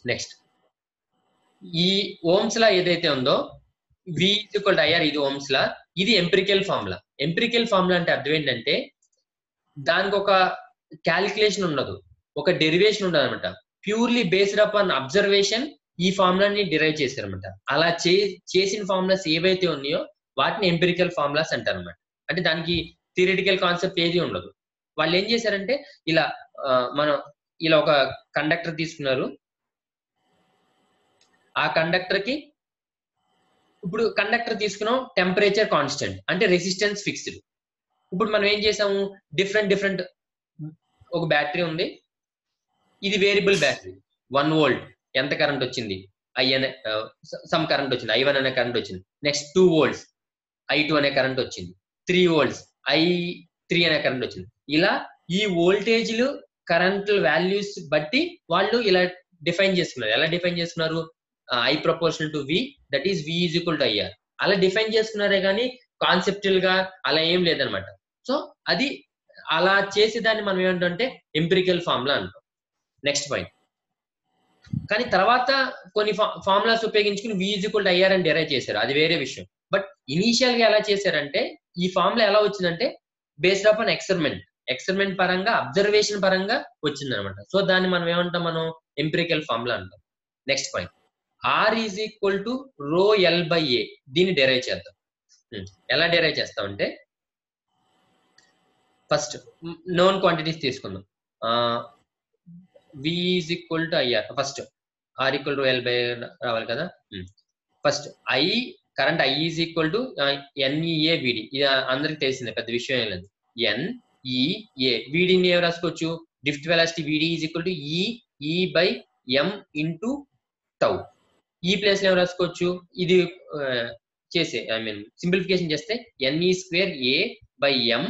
Next ఈ Ohm's law ఏదైతే ఉందో వి ఈక్వల్ టు ఐఆర్ ఇది ఓమ్స్ లా ఇది ఎంపిరికల్ ఫార్ములా ఎంపిరికల్ ఫార్ములా అంటే అర్థం ఏంటంటే దానికి ఒక క్యాలిక్యులేషన్ ఉండదు ఒక డెరివేషన్ ఉండదు అనమాట purely based up on observation ఈ ఫార్ములాని డిరైవ్ చేశారనమాట అలా చే చేసిన ఫార్ములాస్ ఏవైతే ఉన్నాయో వాటిని ఎంపిరికల్ ఫార్ములాస్ అంటారు అనమాట అంటే దానికి థియరిటికల్ కాన్సెప్ట్ ఏది ఉండదు వాళ్ళు ఏం చేశారంటే ఇలా ఆ, మనం ఇలా ఒక కండక్టర్ తీసుకున్నారు ఆ కండక్టర్ కి ఇప్పుడు కండక్టర్ తీసుకున్నాం టెంపరేచర్ కాన్స్టెంట్ అంటే రెసిస్టెన్స్ ఫిక్స్డ్ ఇప్పుడు మనం ఏం చేసాము డిఫరెంట్ డిఫరెంట్ ఒక బ్యాటరీ ఉంది ఇది వేరియబుల్ బ్యాటరీ వన్ వోల్ట్ ఎంత కరెంట్ వచ్చింది ఐ అనే సమ్ కరెంట్ వచ్చింది ఐ వన్ అనే కరెంట్ వచ్చింది next two volts I two అనే కరెంట్ వచ్చింది త్రీ వోల్ట్స్ ఐ త్రీ అనే కరెంట్ వచ్చింది ఇలా ఈ వోల్టేజ్లు కరెంట్ వాల్యూస్ బట్టి వాళ్ళు ఇలా డిఫైన్ చేసుకున్నారు ఎలా డిఫైన్ చేసుకున్నారు I proportional to V that is V is equal to I R అలా డిఫైన్ చేసుకున్నారే కానీ కాన్సెప్చువల్ గా అలా ఏం లేదనమాట సో అది అలా చేసేదాన్ని మనం ఏమంటే ఎంపిరికల్ ఫార్ములా అంటాం నెక్స్ట్ పాయింట్ కానీ తర్వాత కొన్ని ఫార్ములాస్ ఉపయోగించుకుని V is equal to I R అని డెరైవ్ చేశారు అది వేరే విషయం బట్ ఇనీషియల్ గా ఎలా చేశారంటే ఈ ఫార్ములా ఎలా వచ్చిందంటే based of on experiment experiment పరంగా అబ్జర్వేషన్ పరంగా వచ్చింది అనమాట సో దాన్ని మనం ఏమంటాం మనం ఎంపిరికల్ ఫార్ములా అంటాం next point R is equal to rho L by A దీన్ని డెరైవ్ చేద్దాం Hmm. ఎలా డెరైవ్ చేస్తామంటే ఫస్ట్ నోన్ క్వాంటిటీస్ తీసుకుందాం V is equal to I R first R equal to L by రావాలి కదా first I current I is equal to N E A V D ఇది అందరికి తెలిసిందే పెద్ద విషయం ఏం లేదు ఎన్ఈఏ వీడిని ఏం రాసుకోవచ్చు drift velocity V D is equal to E E by M into tau ఈ ప్లేస్ లో ఏం రాసుకోవచ్చు ఇది ఆ, చేసే ఐ మీన్ సింప్లిఫికేషన్ చేస్తే N E square A by M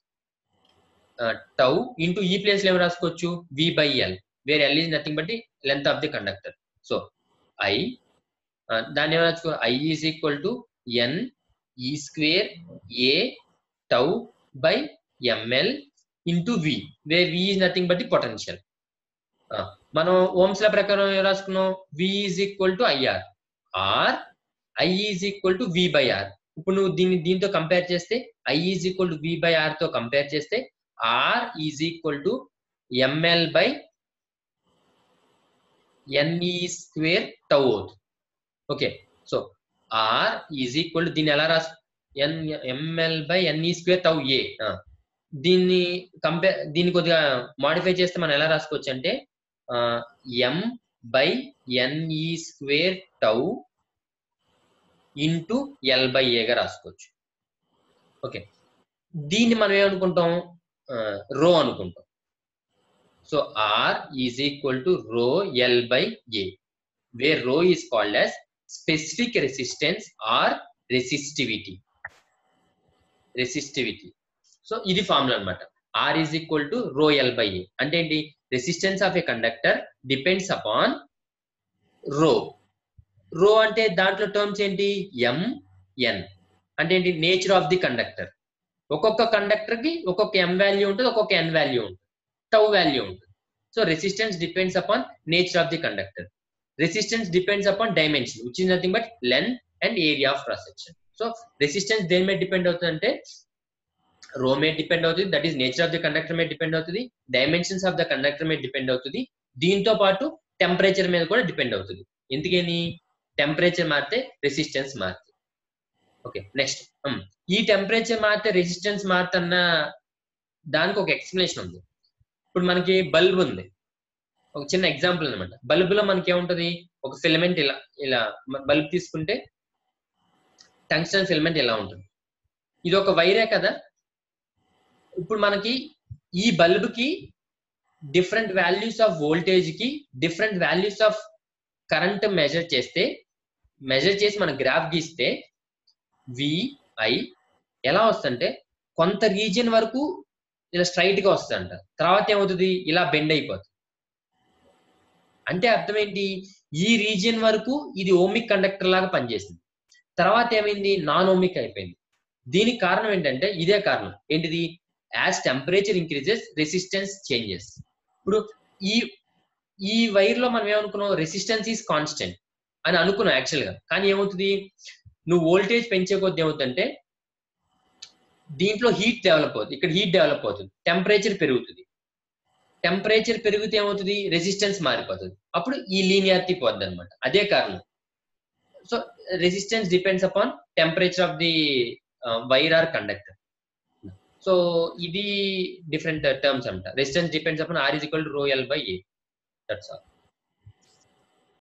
tau into ఈ ప్లేస్ లో ఏం రాసుకోవచ్చు V by L where L is nothing but length of the conductor so I దాన్ని ఏం రాసుకో I is equal to N E square A tau by M L into we wear V is nothing but the potential మనం Ohm's law ప్రకారం ఏం రాసుకున్నాం V is equal to I R R I is equal to V by R ఇప్పుడు నువ్వు దీన్ని దీంతో compare చేస్తే I is equal to V by R తో కంపేర్ చేస్తే R is equal to M L by N E square tau అవుతుంది okay so R is equal to దీన్ని ఎలా రాసు N M L by N E square tau A దీన్ని compare దీన్ని కొద్దిగా modify చేస్తే మనం ఎలా రాసుకోవచ్చు అంటే M by N E square tau into L by ఏగా రాసుకోవచ్చు ఓకే దీన్ని మనం ఏమనుకుంటాం రో అనుకుంటాం so R is equal to rho L by A where rho is called as specific resistance or resistivity resistivity so ఇది ఫార్ములా అనమాట R is equal to rho L by A అంటే ఏంటి resistance of a conductor depends upon rho rho అంటే దాంట్లో terms ఏంటి ఎం N అంటే ఏంటి nature of the conductor ఒక్కొక్క కండక్టర్ కి ఒక్కొక్క ఎం వాల్యూ ఉంటుంది ఒక్కొక్క ఎన్ వాల్యూ ఉంటుంది టౌ వాల్యూ ఉంటుంది so resistance depends upon nature of the conductor resistance depends upon dimension which is nothing but length and area of cross section so resistance దేని మీద depend అవుతుంది అంటే rho మీద depend అవుతుంది that is nature of the conductor మీద depend అవుతుంది dimensions of the conductor మీద depend అవుతుంది దీంతో పాటు టెంపరేచర్ మీద కూడా డిపెండ్ అవుతుంది ఎందుకని టెంపరేచర్ మారితే రెసిస్టెన్స్ మారుతుంది ఓకే నెక్స్ట్ ఈ టెంపరేచర్ మారితే రెసిస్టెన్స్ మారుతున్న దానికి ఒక ఎక్స్ప్లెనేషన్ ఉంది ఇప్పుడు మనకి బల్బ్ ఉంది ఒక చిన్న ఎగ్జాంపుల్ అనమాట బల్బ్ లో మనకి ఏముంటది ఒక ఫిలమెంట్ ఇలా ఇలా బల్బ్ తీసుకుంటే టంగ్స్టన్ ఫిలమెంట్ ఇలా ఉంటుంది ఇది ఒక వైరే కదా ఇప్పుడు మనకి ఈ బల్బ్ కి డిఫరెంట్ వాల్యూస్ ఆఫ్ వోల్టేజ్ కి different values of current measure చేస్తే మెజర్ చేసి మన గ్రాఫ్ గీస్తే విఐ ఎలా వస్తుంటే కొంత రీజియన్ వరకు ఇలా స్ట్రైట్ గా వస్తుందంట తర్వాత ఏమవుతుంది ఇలా బెండ్ అయిపోతుంది అంటే అర్థం ఏంటి ఈ రీజియన్ వరకు ఇది ఓమిక్ కండక్టర్ లాగా పనిచేసింది తర్వాత ఏమైంది నాన్ ఓమిక్ అయిపోయింది దీనికి కారణం ఏంటంటే ఇదే కారణం ఏంటిది as temperature increases resistance changes ఇప్పుడు ఈ ఈ వైర్ లో మనం ఏమనుకున్నాం రెసిస్టెన్స్ ఈస్ కాన్స్టెంట్ అని అనుకున్నాం యాక్చువల్ గా కానీ ఏమవుతుంది నువ్వు వోల్టేజ్ పెంచే కొద్ది ఏమవుతుందంటే దీంట్లో హీట్ డెవలప్ అవుతుంది ఇక్కడ హీట్ డెవలప్ అవుతుంది టెంపరేచర్ పెరుగుతుంది టెంపరేచర్ పెరిగితే ఏమవుతుంది రెసిస్టెన్స్ మారిపోతుంది అప్పుడు ఈ లీనియారిటీ పోద్ది అనమాట అదే కారణం so resistance depends upon temperature of the wire or conductor so ఇది డిఫరెంట్ టర్మ్స్ అంట resistance depends upon R is equal to rho L by A that's all